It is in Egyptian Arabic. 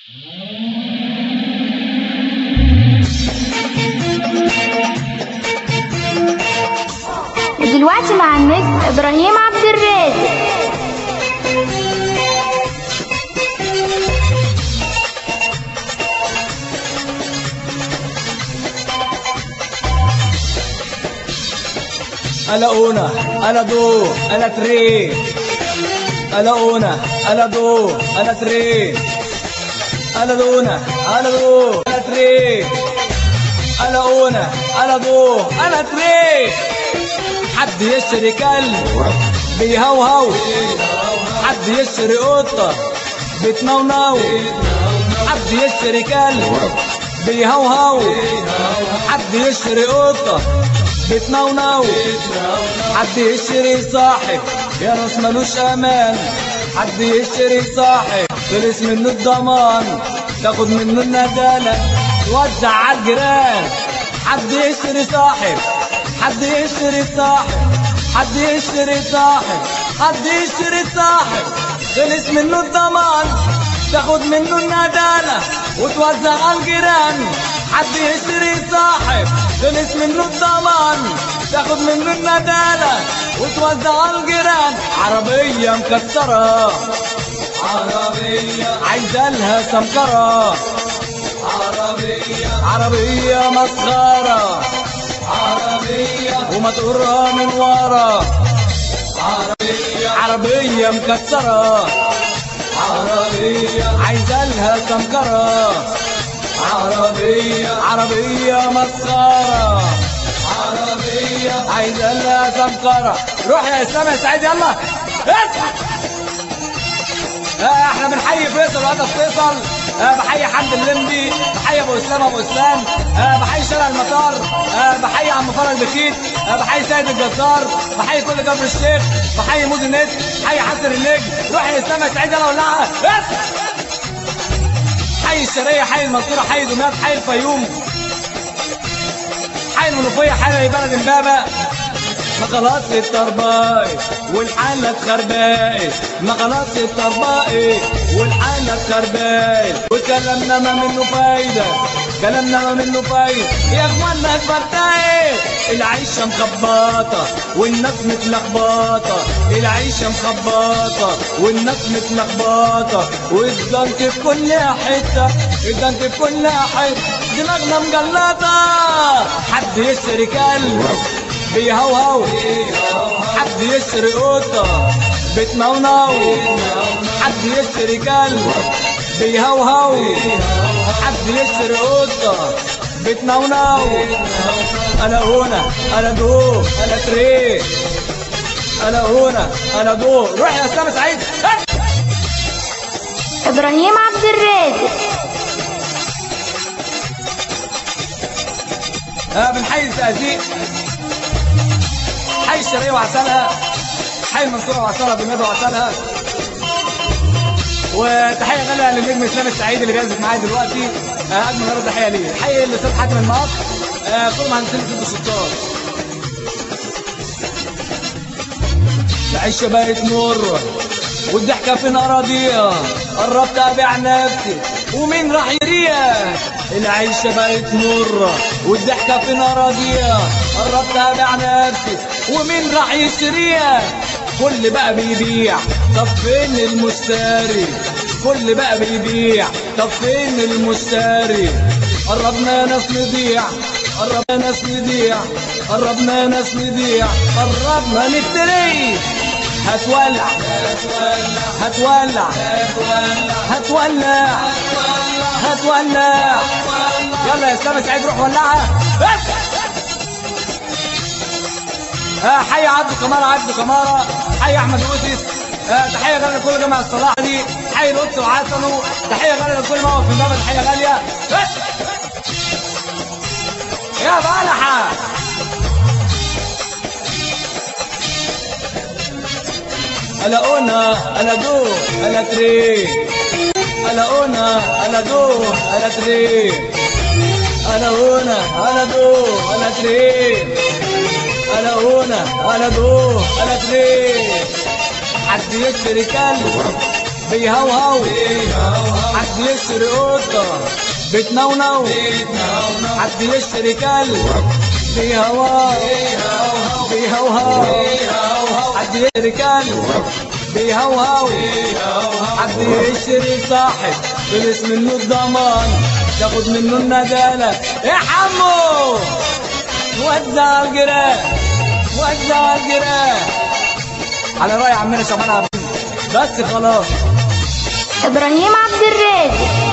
ودلوقتي مع النجم ابراهيم عبد الرازق Alla una, alla due, alla tre. Alla una, alla due, alla tre. Alla una, alla due, alla tre. Alla una, alla due, alla tre. حد يشتري كلب بيهوهو حد يشتري قطة بتنونو حد يشتري كلب بيهوهو حد يشتري قطة بتنونو حد يشتري صاحب يا ناس ملوش امان حد يشتري صاحب خلص منه الضمان تاخد منه الندالة توزع على الجيران حد يشتري صاحب حد يشتري صاحب حد يشتري صاحب حد يشتري صاحب خلص منه الضمان تاخد منه الندالة وتوزع على الجيران حد يشتري صاحب خلص منه الضمان تاخد منه الندالة وتوزع على الجيران عربية مكسرة عربية عايزة لها سمكرة عربية عربية مسخرة عربية ومطورها من ورا عربية عربية مكسرة عربية عايزة لها سمكرة عربية عربية مسخرة عربية عايزة لها سمكرة روح يا اسلام يا سعيد يلا اصحى آه، احنا بنحيي فيصل وهدف فيصل آه، بحيي حمد اللمبي بحيي ابو اسلام ابو اسلام آه، بحيي شارع المطار آه، بحيي عم فرج بخيت آه، بحيي سيد الجزار بحيي كل كفر الشيخ بحيي موز النت بحيي حسن النجم روح يا اسلام يا سعيد يلا ولعها بس حي الشرقية حي المنصورة حي دمياط حي الفيوم حي المنوفية حي بلد امبابة مقالات الترباي والحالة اتخرباي مقالات الترباي والحالة اتخرباي وكلامنا ما منه فايدة كلامنا ما منه فايدة يا اخوانا اتبرتاي العيشة مخبطة والناس متلخبطة العيشة مخبطة والناس متلخبطة والزنك في كل حتة الزنك في كل حتة دماغنا مجلطة حد يشتري كلب بيهوهو حد يشتري قطة بتنونو حد يشتري كلب بيهوهو حد يشتري قطة بتنونو انا هنا انا دو انا تري انا هنا انا دو روح يا اسلام سعيد ابراهيم عبد الرازق آه بنحيي الزقازيق حي الشرقية وعسلها حي المنصورة وعسلها دمياط وعسلها وتحية غالية للنجم اسلام السعيد اللي بيعزف معايا دلوقتي آه اجمل مرة تحية ليه حي الاستاذ حاتم المقص آه كل مهندسين ست ستار العيشة بقت مرة والضحكة في أراضيها قربت أبيع نفسي ومين راح يريها العيشة بقت مرة والضحكة في أراضيها قربت أبيع نفسي ومين راح يشتريها كل بقى بيبيع طب فين المشتري كل بقى بيبيع طب فين المشتري قربنا ناس نضيع قربنا ناس نضيع قربنا ناس نضيع قربنا نشتري هتولع هتولع هتولع هتولع يلا يا اسلام سعيد روح ولعها بس آه حي عبد كمارة عبد كمارة حي احمد يوسف آه تحية غالية لكل جماعة الصلاح دي حي القدس وعسنو تحية غالية لكل موقف في بابا تحية غالية بس يا بلحة ألا أنا ألا دو ألا تري ألا أنا ألا دو ألا تري ألا هنا ألا دو ألا تري ألا هنا ألا دو ألا تري حد يشتري كلب بيهوهو حد حد يشتري قطة بتنونو حد يشتري كلب بيهوى بيهوهو حد يشتري كلب بيهوهو حد يشتري صاحب خلص منه الضمان تاخد منه الندالة يا حمو وزع الجيران وزع الجيران على رأي عمنا شعبان عبد بس خلاص إبراهيم عبد الرازق